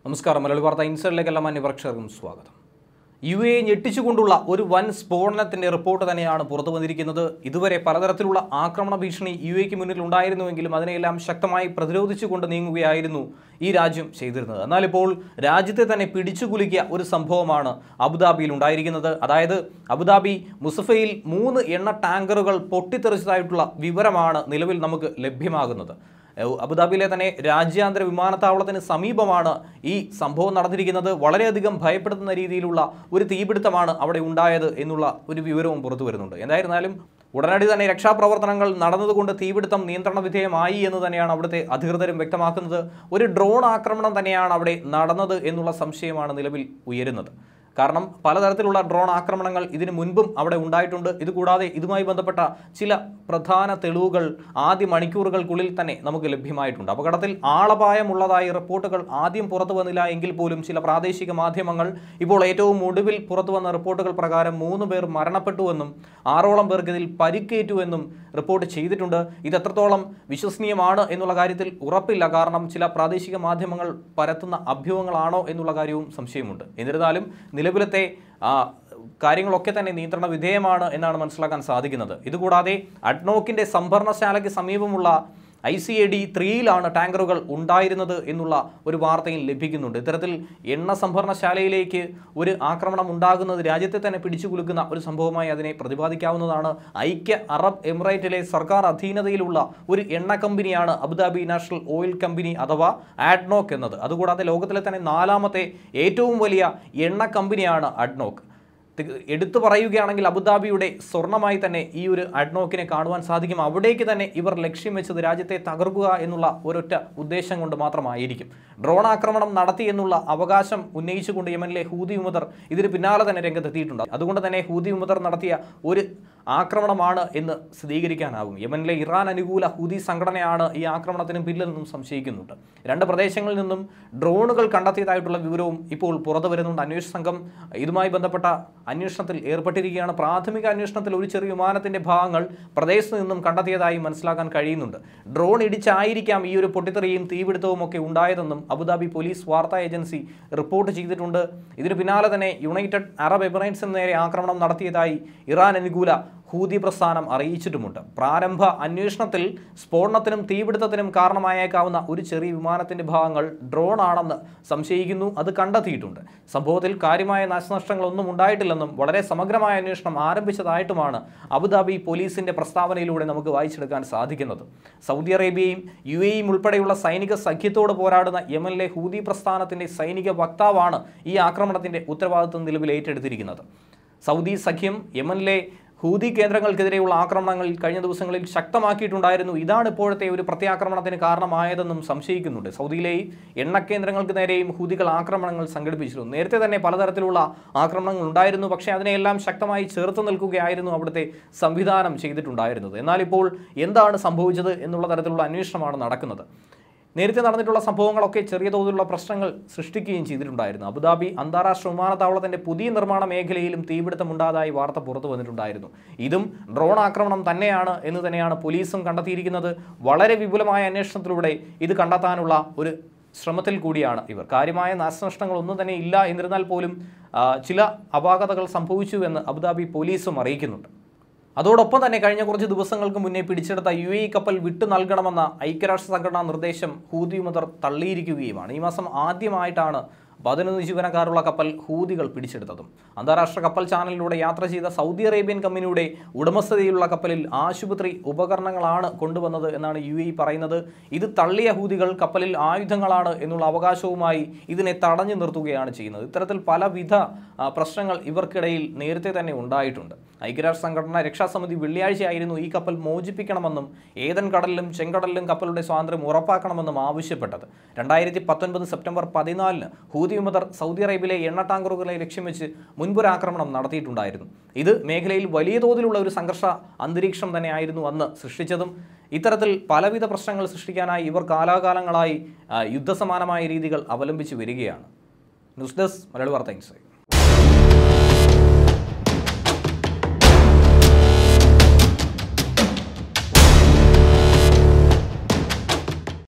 നമസ്കാരം മലയാളി വാർത്ത ഇൻസൈഡിലേക്കെല്ലാം മാന്യപ്രേക്ഷകർക്കും സ്വാഗതം യു എ ഞെട്ടിച്ചുകൊണ്ടുള്ള ഒരു വൻ സ്ഫോടനത്തിന്റെ റിപ്പോർട്ട് തന്നെയാണ് പുറത്തു വന്നിരിക്കുന്നത് ഇതുവരെ പലതരത്തിലുള്ള ആക്രമണ ഭീഷണി യു എക്ക് മുന്നിൽ ഉണ്ടായിരുന്നുവെങ്കിലും അതിനെല്ലാം ശക്തമായി പ്രതിരോധിച്ചുകൊണ്ട് നീങ്ങുകയായിരുന്നു ഈ രാജ്യം ചെയ്തിരുന്നത് എന്നാൽ ഇപ്പോൾ രാജ്യത്തെ തന്നെ പിടിച്ചുകുലുക്കിയ ഒരു സംഭവമാണ് അബുദാബിയിൽ ഉണ്ടായിരിക്കുന്നത് അതായത് അബുദാബി മുസഫയിൽ മൂന്ന് എണ്ണ ടാങ്കറുകൾ പൊട്ടിത്തെറിച്ചതായിട്ടുള്ള വിവരമാണ് നിലവിൽ നമുക്ക് ലഭ്യമാകുന്നത് ഏഹ് അബുദാബിയിലെ തന്നെ രാജ്യാന്തര വിമാനത്താവളത്തിന് സമീപമാണ് ഈ സംഭവം നടന്നിരിക്കുന്നത് വളരെയധികം ഭയപ്പെടുത്തുന്ന രീതിയിലുള്ള ഒരു തീപിടുത്തമാണ് അവിടെ ഉണ്ടായത് എന്നുള്ള ഒരു വിവരവും പുറത്തു വരുന്നുണ്ട് എന്തായിരുന്നാലും ഉടനടി തന്നെ രക്ഷാപ്രവർത്തനങ്ങൾ നടന്നതുകൊണ്ട് തീപിടുത്തം നിയന്ത്രണ വിധേയമായി എന്ന് തന്നെയാണ് അവിടുത്തെ അധികൃതരും വ്യക്തമാക്കുന്നത് ഒരു ഡ്രോൺ ആക്രമണം തന്നെയാണ് അവിടെ നടന്നത് എന്നുള്ള സംശയമാണ് നിലവിൽ ഉയരുന്നത് കാരണം പലതരത്തിലുള്ള ഡ്രോൺ ആക്രമണങ്ങൾ ഇതിനു മുൻപും അവിടെ ഉണ്ടായിട്ടുണ്ട് ഇതുകൂടാതെ ഇതുമായി ബന്ധപ്പെട്ട ചില പ്രധാന തെളിവുകൾ ആദ്യ മണിക്കൂറുകൾക്കുള്ളിൽ തന്നെ നമുക്ക് ലഭ്യമായിട്ടുണ്ട് അപകടത്തിൽ ആളപായമുള്ളതായി റിപ്പോർട്ടുകൾ ആദ്യം പുറത്തു വന്നില്ല എങ്കിൽ പോലും ചില പ്രാദേശിക മാധ്യമങ്ങൾ ഇപ്പോൾ ഏറ്റവും ഒടുവിൽ പുറത്തു വന്ന റിപ്പോർട്ടുകൾ പ്രകാരം മൂന്ന് പേർ മരണപ്പെട്ടുവെന്നും ആറോളം പേർക്ക് ഇതിൽ പരിക്കേറ്റുവെന്നും റിപ്പോർട്ട് ചെയ്തിട്ടുണ്ട് ഇത് എത്രത്തോളം വിശ്വസനീയമാണ് എന്നുള്ള കാര്യത്തിൽ ഉറപ്പില്ല കാരണം ചില പ്രാദേശിക മാധ്യമങ്ങൾ പരത്തുന്ന അഭ്യൂഹങ്ങളാണോ എന്നുള്ള കാര്യവും സംശയമുണ്ട് എന്നിരുന്നാലും നിലവിലത്തെ ആ, കാര്യങ്ങളൊക്കെ തന്നെ നിയന്ത്രണ വിധേയമാണ് എന്നാണ് മനസ്സിലാക്കാൻ സാധിക്കുന്നത് ഇതുകൂടാതെ അഡ്നോക്കിന്റെ സംഭരണശാലയ്ക്ക് സമീപമുള്ള ഐ സി എ ഡി ത്രീയിലാണ് ടാങ്കറുകൾ ഉണ്ടായിരുന്നത് എന്നുള്ള ഒരു വാർത്തയും ലഭിക്കുന്നുണ്ട് ഇത്തരത്തിൽ എണ്ണ സംഭരണശാലയിലേക്ക് ഒരു ആക്രമണം ഉണ്ടാകുന്നത് രാജ്യത്തെ തന്നെ പിടിച്ചു കുലുക്കുന്ന ഒരു സംഭവമായി അതിനെ പ്രതിപാദിക്കാവുന്നതാണ് ഐക്യ അറബ് എമിറേറ്റിലെ സർക്കാർ അധീനതയിലുള്ള ഒരു എണ്ണ കമ്പനിയാണ് അബുദാബി നാഷണൽ ഓയിൽ കമ്പനി അഥവാ ആഡ്നോക്ക് എന്നത് അതുകൂടാതെ ലോകത്തിലെ തന്നെ നാലാമത്തെ ഏറ്റവും വലിയ എണ്ണ കമ്പനിയാണ് അഡ്നോക്ക് തി- എടുത്തു പറയുകയാണെങ്കിൽ അബുദാബിയുടെ സ്വർണമായി തന്നെ ഈ ഒരു അഡ്നോക്കിനെ കാണുവാൻ സാധിക്കും അവിടേക്ക് തന്നെ ഇവർ ലക്ഷ്യം വെച്ചത് രാജ്യത്തെ തകർക്കുക എന്നുള്ള ഒരൊറ്റ ഉദ്ദേശം കൊണ്ട് മാത്രമായിരിക്കും ഡ്രോൺ ആക്രമണം നടത്തി എന്നുള്ള അവകാശം ഉന്നയിച്ചുകൊണ്ട് യമനിലെ ഹൂതി വിമതർ ഇതിന് പിന്നാലെ തന്നെ രംഗത്തെത്തിയിട്ടുണ്ട് അതുകൊണ്ട് തന്നെ ഹൂതി വിമതർ നടത്തിയ ഒരു ആക്രമണമാണ് എന്ന് സ്ഥിരീകരിക്കാനാവും യമനിലെ ഇറാൻ അനുകൂല ഹൂതി സംഘടനയാണ് ഈ ആക്രമണത്തിന് പിന്നിൽ നിന്നും സംശയിക്കുന്നുണ്ട് രണ്ട് പ്രദേശങ്ങളിൽ നിന്നും ഡ്രോണുകൾ കണ്ടെത്തിയതായിട്ടുള്ള വിവരവും ഇപ്പോൾ പുറത്തു വരുന്നുണ്ട് അന്വേഷണ സംഘം ഇതുമായി ബന്ധപ്പെട്ട അന്വേഷണത്തിൽ ഏർപ്പെട്ടിരിക്കുകയാണ് പ്രാഥമിക അന്വേഷണത്തിൽ ഒരു ചെറിയ വിമാനത്തിന്റെ ഭാഗങ്ങൾ പ്രദേശത്ത് നിന്നും കണ്ടെത്തിയതായി മനസ്സിലാക്കാൻ കഴിയുന്നുണ്ട് ഡ്രോൺ ഇടിച്ചായിരിക്കാം ഈ ഒരു പൊട്ടിത്തെറിയും തീപിടുത്തവും ഒക്കെ ഉണ്ടായതെന്നും അബുദാബി പോലീസ് വാർത്താ ഏജൻസി റിപ്പോർട്ട് ചെയ്തിട്ടുണ്ട് ഇതിന് പിന്നാലെ തന്നെ യുണൈറ്റഡ് അറബ് എമിറേറ്റ്സിന് നേരെ ആക്രമണം നടത്തിയതായി ഇറാൻ അനുകൂല ഹൂതി പ്രസ്ഥാനം അറിയിച്ചിട്ടുമുണ്ട് പ്രാരംഭ അന്വേഷണത്തിൽ സ്ഫോടനത്തിനും തീപിടുത്തത്തിനും കാരണമായേക്കാവുന്ന ഒരു ചെറിയ വിമാനത്തിന്റെ ഭാഗങ്ങൾ ഡ്രോൺ ആണെന്ന് സംശയിക്കുന്നു അത് കണ്ടെത്തിയിട്ടുണ്ട് സംഭവത്തിൽ കാര്യമായ നാശനഷ്ടങ്ങളൊന്നും ഉണ്ടായിട്ടില്ലെന്നും വളരെ സമഗ്രമായ അന്വേഷണം ആരംഭിച്ചതായിട്ടുമാണ് അബുദാബി പോലീസിന്റെ പ്രസ്താവനയിലൂടെ നമുക്ക് വായിച്ചെടുക്കാൻ സാധിക്കുന്നത് സൗദി അറേബ്യയും യു എയും ഉൾപ്പെടെയുള്ള സൈനിക സഖ്യത്തോട് പോരാടുന്ന യമനിലെ ഹൂതി പ്രസ്ഥാനത്തിന്റെ സൈനിക വക്താവാണ് ഈ ആക്രമണത്തിന്റെ ഉത്തരവാദിത്വം നിലവിൽ ഏറ്റെടുത്തിരിക്കുന്നത് സൗദി സഖ്യം യമനിലെ ഹൂതി കേന്ദ്രങ്ങൾക്കെതിരെയുള്ള ആക്രമണങ്ങൾ കഴിഞ്ഞ ദിവസങ്ങളിൽ ശക്തമാക്കിയിട്ടുണ്ടായിരുന്നു ഇതാണ് ഇപ്പോഴത്തെ ഒരു പ്രത്യാക്രമണത്തിന് കാരണമായതെന്നും സംശയിക്കുന്നുണ്ട് സൗദിയിലെ എണ്ണ കേന്ദ്രങ്ങൾക്ക് നേരെയും ഹൂതികൾ ആക്രമണങ്ങൾ സംഘടിപ്പിച്ചിരുന്നു നേരത്തെ തന്നെ പലതരത്തിലുള്ള ആക്രമണങ്ങൾ ഉണ്ടായിരുന്നു പക്ഷേ അതിനെയെല്ലാം ശക്തമായി ചേർത്ത് നിൽക്കുകയായിരുന്നു അവിടുത്തെ സംവിധാനം ചെയ്തിട്ടുണ്ടായിരുന്നത് എന്നാൽ ഇപ്പോൾ എന്താണ് സംഭവിച്ചത് എന്നുള്ള തരത്തിലുള്ള അന്വേഷണമാണ് നടക്കുന്നത് നേരത്തെ നടന്നിട്ടുള്ള സംഭവങ്ങളൊക്കെ ചെറിയ തോതിലുള്ള പ്രശ്നങ്ങൾ സൃഷ്ടിക്കുകയും ചെയ്തിട്ടുണ്ടായിരുന്നു അബുദാബി അന്താരാഷ്ട്ര വിമാനത്താവളത്തിന്റെ പുതിയ നിർമ്മാണ മേഖലയിലും തീപിടുത്തം ഉണ്ടായതായി വാർത്ത പുറത്തു വന്നിട്ടുണ്ടായിരുന്നു ഇതും ഡ്രോൺ ആക്രമണം തന്നെയാണ് എന്ന് തന്നെയാണ് പോലീസും കണ്ടെത്തിയിരിക്കുന്നത് വളരെ വിപുലമായ അന്വേഷണത്തിലൂടെ ഇത് കണ്ടെത്താനുള്ള ഒരു ശ്രമത്തിൽ കൂടിയാണ് ഇവർ കാര്യമായ നാശനഷ്ടങ്ങളൊന്നും തന്നെ ഇല്ല എന്നിരുന്നാൽ പോലും ആ, ചില അപാകതകൾ സംഭവിച്ചു എന്ന് അബുദാബി പോലീസും അറിയിക്കുന്നുണ്ട് അതോടൊപ്പം തന്നെ കഴിഞ്ഞ കുറച്ച് ദിവസങ്ങൾക്ക് മുന്നേ പിടിച്ചെടുത്ത യു എ കപ്പൽ വിട്ടു നൽകണമെന്ന ഐക്യരാഷ്ട്ര സംഘടനാ നിർദ്ദേശം ഹൂതി വിമതർ തള്ളിയിരിക്കുകയുമാണ് ഈ മാസം ആദ്യമായിട്ടാണ് പതിനൊന്ന് ജീവനക്കാരുള്ള കപ്പൽ ഹൂതികൾ പിടിച്ചെടുത്തതും അന്താരാഷ്ട്ര കപ്പൽ ചാനലിലൂടെ യാത്ര ചെയ്ത സൗദി അറേബ്യൻ കമ്പനിയുടെ ഉടമസ്ഥതയിലുള്ള കപ്പലിൽ ആശുപത്രി ഉപകരണങ്ങളാണ് കൊണ്ടുവന്നത് എന്നാണ് യു എ പറയുന്നത് ഇത് തള്ളിയ ഹൂതികൾ കപ്പലിൽ ആയുധങ്ങളാണ് എന്നുള്ള അവകാശവുമായി ഇതിനെ തടഞ്ഞു നിർത്തുകയാണ് ചെയ്യുന്നത് ഇത്തരത്തിൽ പലവിധ ആ, പ്രശ്നങ്ങൾ ഇവർക്കിടയിൽ നേരത്തെ തന്നെ ഉണ്ടായിട്ടുണ്ട് ഐക്യരാഷ്ട്ര സംഘടന രക്ഷാസമിതി വെള്ളിയാഴ്ചയായിരുന്നു ഈ കപ്പൽ മോചിപ്പിക്കണമെന്നും ഏതൻ കടലിലും ചെങ്കടലിലും കപ്പലുടെ സ്വാതന്ത്ര്യം ഉറപ്പാക്കണമെന്നും ആവശ്യപ്പെട്ടത് രണ്ടായിരത്തി പത്തൊൻപത് സെപ്റ്റംബർ പതിനാലിന് ഹൂതി വിമതർ സൗദി അറേബ്യയിലെ എണ്ണ ടാങ്കറുകളെ ലക്ഷ്യം വെച്ച് മുൻപൊരു ആക്രമണം നടത്തിയിട്ടുണ്ടായിരുന്നു ഇത് മേഖലയിൽ വലിയ തോതിലുള്ള ഒരു സംഘർഷ അന്തരീക്ഷം തന്നെയായിരുന്നു അന്ന് സൃഷ്ടിച്ചതും ഇത്തരത്തിൽ പലവിധ പ്രശ്നങ്ങൾ സൃഷ്ടിക്കാനായി ഇവർ കാലാകാലങ്ങളായി ആ, യുദ്ധസമാനമായ രീതികൾ അവലംബിച്ച് വരികയാണ് ന്യൂസ് ഡെസ്ക് മലയാളി വാർത്ത ഇൻസൈറ്റ്